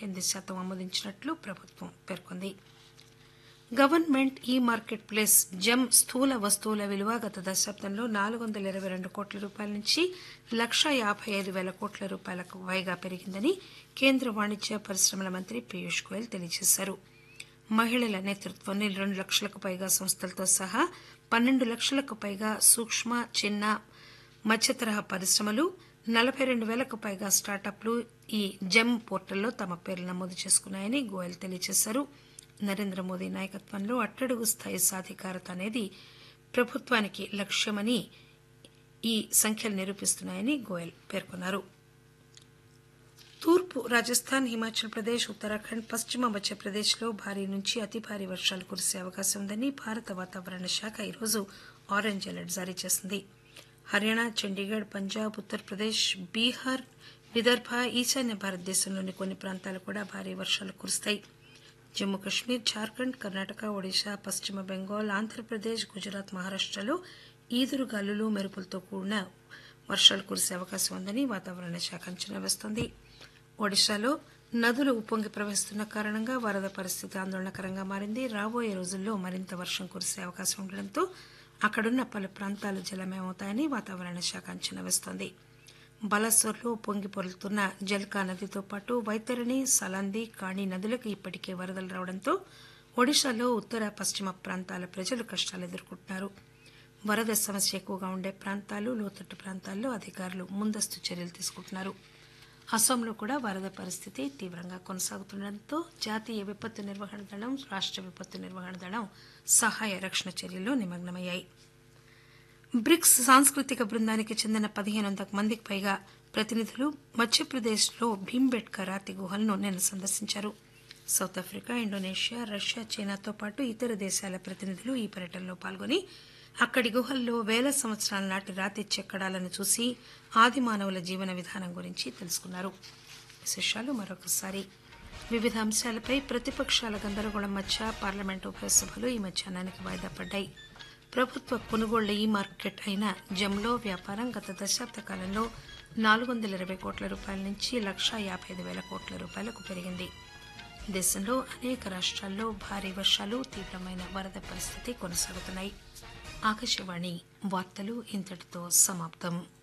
ఎనిమిది శాతం ఆమోదించినట్లు ప్రభుత్వం పేర్కొంది గవర్నమెంట్ ఈ మార్కెట్ ప్లేస్ జెమ్ స్థూల వస్తువుల విలువ గత దశాబ్దంలో నాలుగు వందల ఇరవై రెండు కోట్ల రూపాయల నుంచి లక్షా యాభై ఐదు వేల కోట్ల రూపాయలకు పైగా పెరిగిందని కేంద్ర వాణిజ్య పరిశ్రమల మంత్రి పీయూష్ గోయల్ తెలియజేశారు మహిళల నేతృత్వంలో రెండు లక్షలకు పైగా సంస్థలతో సహా పన్నెండు లక్షలకు పైగా సూక్ష్మ చిన్న మధ్యతరహా పరిశ్రమలు నలభై రెండు వేలకు పైగా స్టార్టప్లు ఈ జెమ్ పోర్టల్లో తమ పేర్లు నమోదు చేసుకున్నాయని గోయల్ తెలియజేశారు నరేంద్ర మోదీ నాయకత్వంలో అట్టడుగు స్థాయి సాధికారత అనేది ప్రభుత్వానికి లక్ష్యమని ఈ సంఖ్యలు నిరూపిస్తున్నాయని గోయల్ పేర్కొన్నారు తూర్పు రాజస్థాన్ హిమాచల్ ప్రదేశ్ ఉత్తరాఖండ్ పశ్చిమ మధ్యప్రదేశ్లో భారీ నుంచి అతి భారీ వర్షాలు కురిసే అవకాశం ఉందని భారత వాతావరణ శాఖ ఈరోజు ఆరెంజ్ అలర్ట్ జారీ చేసింది హర్యానా చండీగఢ్ పంజాబ్ ఉత్తరప్రదేశ్ బీహార్ విదర్భ ఈశాన్య భారతదేశంలోని కొన్ని ప్రాంతాలు కూడా భారీ వర్షాలు కురుస్తాయి జమ్మూ కశ్మీర్ జార్ఖండ్ కర్ణాటక ఒడిశా పశ్చిమ బెంగాల్ ఆంధ్రప్రదేశ్ గుజరాత్ మహారాష్టలో ఈదురుగాలులు మెరుపులతో కూడిన వర్షాలు కురిసే అవకాశం ఉందని వాతావరణ శాఖ అంచనా వేస్తోంది ఒడిశాలో నదులు ఉప్పొంగి ప్రవహిస్తున్న కారణంగా వరద పరిస్థితి ఆందోళనకరంగా మారింది రాబోయే రోజుల్లో మరింత వర్షం కురిసే అవకాశం ఉండడంతో అక్కడున్న పలు ప్రాంతాలు జలమయమవుతాయని వాతావరణ శాఖ అంచనా వేస్తోంది బలసోర్లో పొంగి పొరులుతున్న జల్కా నదితో పాటు వైతరణి సలాంది కాణి నదులకు ఇప్పటికే వరదలు రావడంతో ఒడిశాలో ఉత్తర పశ్చిమ ప్రాంతాల ప్రజలు కష్టాలు ఎదుర్కొంటున్నారు వరద సమస్య ఎక్కువగా ఉండే ప్రాంతాలు లోతట్టు ప్రాంతాల్లో అధికారులు ముందస్తు చర్యలు తీసుకుంటున్నారు అస్సాంలో కూడా వరద పరిస్థితి తీవ్రంగా కొనసాగుతుండటంతో జాతీయ విపత్తు నిర్వహణ దళం రాష్ట విపత్తు నిర్వహణ దళం సహాయ రక్షణ చర్యల్లో నిమగ్నమయ్యాయి బ్రిక్స్ సాంస్కృతిక బృందానికి చెందిన పదిహేను వందల మందికి పైగా ప్రతినిధులు మధ్యప్రదేశ్లో భీంబెట్కా రాతి గుహలను నిన్న సందర్శించారు సౌత్ ఆఫ్రికా ఇండోనేషియా రష్యా చైనాతో పాటు ఇతర దేశాల ప్రతినిధులు ఈ పర్యటనలో పాల్గొని అక్కడి గుహల్లో వేల సంవత్సరాల నాటి రాతి చెక్కడాలను చూసి ఆది మానవుల జీవన విధానం గురించి తెలుసుకున్నారు విశేషాలు మరొకసారి వివిధ అంశాలపై ప్రతిపక్షాల గందరగోళం మధ్య పార్లమెంటు ఉభయ సభలు ఈ మధ్యాహ్నానికి వాయిదా పడ్డాయి ప్రభుత్వ కొనుగోళ్ల ఈ మార్కెట్ అయిన జమ్లో వ్యాపారం గత దశాబ్ద కాలంలో నాలుగు వందల ఇరవై కోట్ల రూపాయల నుంచి లక్షా యాభై ఐదు వేల కోట్ల రూపాయలకు పెరిగింది దేశంలో అనేక రాష్ట్రాల్లో భారీ వర్షాలు తీవ్రమైన వరద పరిస్థితి కొనసాగుతున్నాయి ఆకాశవాణి వార్తలు ఇంతటితో సమాప్తం